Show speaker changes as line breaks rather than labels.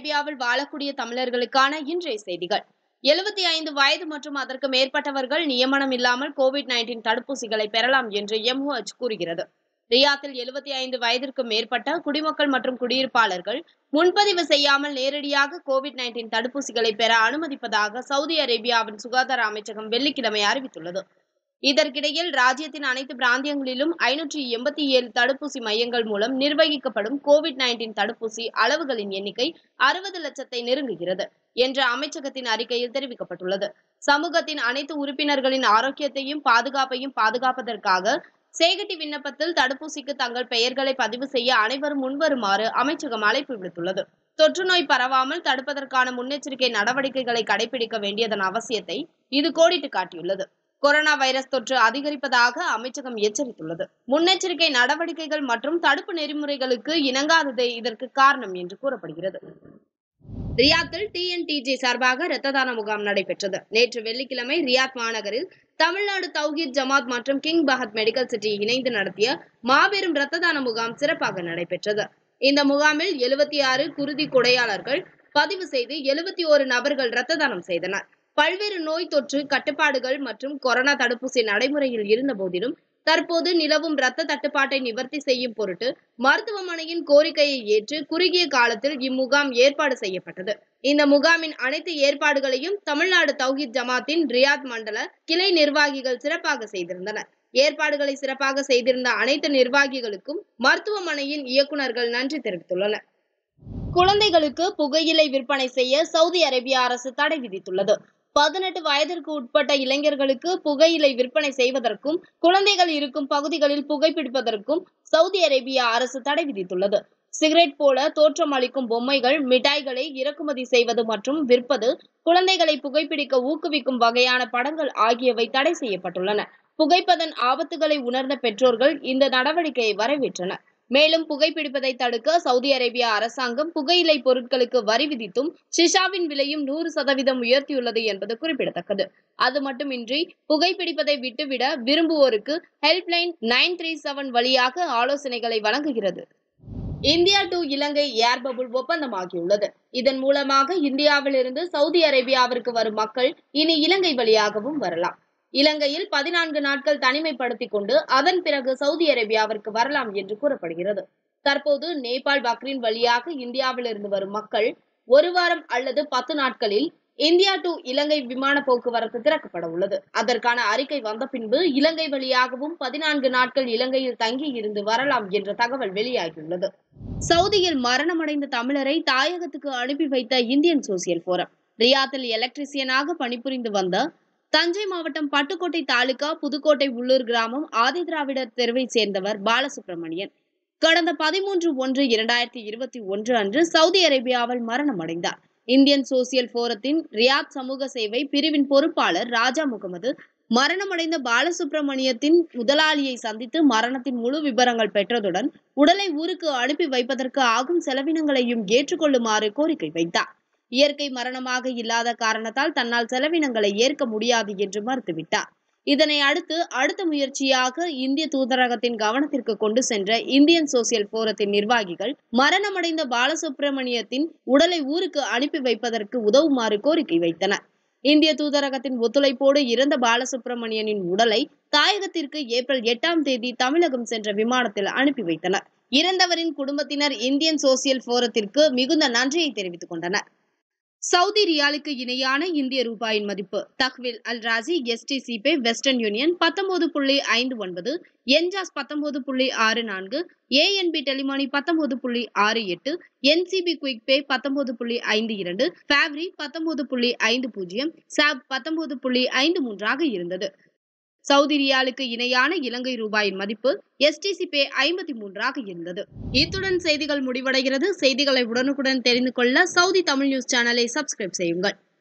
அரேபியாவில் வாழக்கூடிய தமிழர்களுக்கான இன்றைய செய்திகள் எழுபத்தி ஐந்து வயது மற்றும் அதற்கு மேற்பட்டவர்கள் நியமனம் இல்லாமல் கோவிட் நைன்டீன் தடுப்பூசிகளை பெறலாம் என்று எம்ஓஎச் கூறுகிறது ரியாத்தில் எழுபத்தி ஐந்து வயதிற்கு மேற்பட்ட குடிமக்கள் மற்றும் குடியிருப்பாளர்கள் முன்பதிவு செய்யாமல் நேரடியாக கோவிட் நைன்டீன் தடுப்பூசிகளை பெற அனுமதிப்பதாக சவுதி அரேபியாவின் சுகாதார அமைச்சகம் வெள்ளிக்கிழமை அறிவித்துள்ளது இதற்கிடையில் ராஜ்யத்தின் அனைத்து பிராந்தியங்களிலும் ஐநூற்றி எண்பத்தி ஏழு தடுப்பூசி மையங்கள் மூலம் நிர்வகிக்கப்படும் கோவிட் நைன்டீன் தடுப்பூசி அளவுகளின் எண்ணிக்கை அறுபது லட்சத்தை நெருங்குகிறது என்ற அமைச்சகத்தின் அறிக்கையில் தெரிவிக்கப்பட்டுள்ளது சமூகத்தின் அனைத்து உறுப்பினர்களின் ஆரோக்கியத்தையும் பாதுகாப்பையும் பாதுகாப்பதற்காக சேகட்டி விண்ணப்பத்தில் தடுப்பூசிக்கு தங்கள் பெயர்களை பதிவு செய்ய அனைவரும் முன்வருமாறு அமைச்சகம் அழைப்பு விடுத்துள்ளது தொற்று நோய் பரவாமல் தடுப்பதற்கான முன்னெச்சரிக்கை நடவடிக்கைகளை கடைபிடிக்க வேண்டியதன் அவசியத்தை இது கோடிட்டு காட்டியுள்ளது கொரோனா வைரஸ் தொற்று அதிகரிப்பதாக அமைச்சகம் எச்சரித்துள்ளது முன்னெச்சரிக்கை நடவடிக்கைகள் மற்றும் தடுப்பு நெறிமுறைகளுக்கு இணங்காததே இதற்கு காரணம் என்று கூறப்படுகிறது ரியாத்தில் டிஎன்டிஜி சார்பாக இரத்த தான முகாம் நடைபெற்றது நேற்று வெள்ளிக்கிழமை ரியாத் மாநகரில் தமிழ்நாடு தௌஹீத் ஜமாத் மற்றும் கிங் பஹத் மெடிக்கல் சிட்டி இணைந்து நடத்திய மாபெரும் இரத்த தான முகாம் சிறப்பாக நடைபெற்றது இந்த முகாமில் எழுபத்தி ஆறு குருதி கொடையாளர்கள் பதிவு செய்து எழுபத்தி ஓரு நபர்கள் இரத்த தானம் செய்தனர் பல்வேறு நோய் தொற்று கட்டுப்பாடுகள் மற்றும் கொரோனா தடுப்பூசி நடைமுறையில் இருந்த போதிலும் தற்போது நிலவும் இரத்த தட்டுப்பாட்டை நிவர்த்தி செய்யும் பொருட்டு மருத்துவமனையின் கோரிக்கையை ஏற்று குறுகிய காலத்தில் இம்முகாம் ஏற்பாடு செய்யப்பட்டது இந்த முகாமின் அனைத்து ஏற்பாடுகளையும் தமிழ்நாடு தௌஹீத் ஜமாத்தின் ரியாத் மண்டல கிளை நிர்வாகிகள் சிறப்பாக செய்திருந்தனர் ஏற்பாடுகளை சிறப்பாக செய்திருந்த அனைத்து நிர்வாகிகளுக்கும் மருத்துவமனையின் இயக்குநர்கள் நன்றி தெரிவித்துள்ளனர் குழந்தைகளுக்கு புகையிலை விற்பனை செய்ய சவுதி அரேபிய அரசு தடை விதித்துள்ளது பதினெட்டு வயதிற்கு உட்பட்ட இளைஞர்களுக்கு புகையிலை விற்பனை செய்வதற்கும் குழந்தைகள் இருக்கும் பகுதிகளில் புகைப்பிடிப்பதற்கும் சவுதி அரேபிய அரசு தடை விதித்துள்ளது சிகரெட் போல தோற்றமளிக்கும் பொம்மைகள் மிட்டாய்களை இறக்குமதி செய்வது மற்றும் விற்பது குழந்தைகளை புகைப்பிடிக்க ஊக்குவிக்கும் வகையான படங்கள் ஆகியவை தடை செய்யப்பட்டுள்ளன புகைப்பதன் ஆபத்துகளை உணர்ந்த பெற்றோர்கள் இந்த நடவடிக்கையை வரவேற்றனர் மேலும் புகைப்பிடிப்பதை தடுக்க சவுதி அரேபியா அரசாங்கம் புகையிலை பொருட்களுக்கு வரி விதித்தும் ஷிஷாவின் விலையும் நூறு சதவீதம் உயர்த்தியுள்ளது என்பது குறிப்பிடத்தக்கது அது மட்டுமின்றி புகைப்பிடிப்பதை விட்டுவிட விரும்புவோருக்கு ஹெல்ப்லைன் நைன் த்ரீ செவன் வழியாக ஆலோசனைகளை வழங்குகிறது India to Ilangai air bubble ஒப்பந்தமாகியுள்ளது இதன் மூலமாக இந்தியாவிலிருந்து சவுதி அரேபியாவிற்கு வரும் மக்கள் இனி இலங்கை வழியாகவும் வரலாம் இலங்கையில் பதினான்கு நாட்கள் தனிமைப்படுத்திக் கொண்டு அதன் பிறகு சவுதி அரேபியாவிற்கு வரலாம் என்று கூறப்படுகிறது தற்போது நேபாள் பக்ரீன் வழியாக இந்தியாவிலிருந்து வரும் மக்கள் ஒரு வாரம் அல்லது பத்து நாட்களில் இந்தியா டு இலங்கை விமான போக்குவரத்து திறக்கப்பட உள்ளது அதற்கான அறிக்கை வந்த பின்பு இலங்கை வழியாகவும் பதினான்கு நாட்கள் இலங்கையில் தங்கி இருந்து வரலாம் என்ற தகவல் வெளியாகியுள்ளது சவுதியில் மரணமடைந்த தமிழரை தாயகத்துக்கு அனுப்பி வைத்த இந்தியன் சோசியல் போரம் ரியாத்தில் எலக்ட்ரிசியனாக பணிபுரிந்து வந்த தஞ்சை மாவட்டம் பட்டுக்கோட்டை தாலுகா புதுக்கோட்டை உள்ளூர் கிராமம் ஆதிதிராவிடர் தெருவைச் சேர்ந்தவர் பாலசுப்ரமணியன் கடந்த பதிமூன்று ஒன்று இரண்டாயிரத்தி இருபத்தி ஒன்று அன்று சவுதி அரேபியாவில் மரணமடைந்தார் இந்தியன் சோசியல் போரத்தின் ரியாத் சமூக சேவை பிரிவின் பொறுப்பாளர் ராஜா முகமது மரணமடைந்த பாலசுப்ரமணியத்தின் முதலாளியை சந்தித்து மரணத்தின் முழு விவரங்கள் பெற்றதுடன் உடலை ஊருக்கு அனுப்பி வைப்பதற்கு ஆகும் செலவினங்களையும் ஏற்றுக்கொள்ளுமாறு கோரிக்கை வைத்தார் இயற்கை மரணமாக இல்லாத காரணத்தால் தன்னால் செலவினங்களை ஏற்க முடியாது என்று மறுத்துவிட்டார் இதனை அடுத்து அடுத்த முயற்சியாக இந்திய தூதரகத்தின் கவனத்திற்கு கொண்டு சென்ற இந்தியன் சோசியல் போரத்தின் நிர்வாகிகள் மரணமடைந்த பாலசுப்ரமணியத்தின் உடலை ஊருக்கு அனுப்பி வைப்பதற்கு உதவுமாறு கோரிக்கை வைத்தனர் இந்திய தூதரகத்தின் ஒத்துழைப்போடு இறந்த பாலசுப்ரமணியனின் உடலை தாயகத்திற்கு ஏப்ரல் எட்டாம் தேதி தமிழகம் சென்ற விமானத்தில் அனுப்பி வைத்தனர் இறந்தவரின் குடும்பத்தினர் இந்தியன் சோசியல் போரத்திற்கு மிகுந்த நன்றியை தெரிவித்துக் கொண்டனர் சவுதி ரியாலுக்கு இணையான இந்திய ரூபாயின் மதிப்பு தஹ்வில் அல் ராசி எஸ்டிசி பே வெஸ்டர்ன் யூனியன் பத்தொன்பது புள்ளி ஐந்து ஒன்பது என்ஜாஸ் பத்தொன்பது புள்ளி ஆறு நான்கு ஏஎன்பி டெலிமானி பத்தொன்பது புள்ளி ஆறு எட்டு என்சிபி குயிக் பே பத்தொன்பது புள்ளி ஐந்து இரண்டு ஃபேப்ரி பத்தொன்பது புள்ளி ஐந்து பூஜ்ஜியம் சாப் பத்தொன்பது புள்ளி ஐந்து மூன்றாக இருந்தது சவுதி ரியாலுக்கு இணையான இலங்கை ரூபாயின் மதிப்பு எஸ்டிசி பே ஐம்பத்தி மூன்றாக இருந்தது இத்துடன் செய்திகள் முடிவடைகிறது செய்திகளை உடனுக்குடன் தெரிந்து கொள்ள சவுதி தமிழ் நியூஸ் சேனலை சப்ஸ்கிரைப் செய்யுங்கள்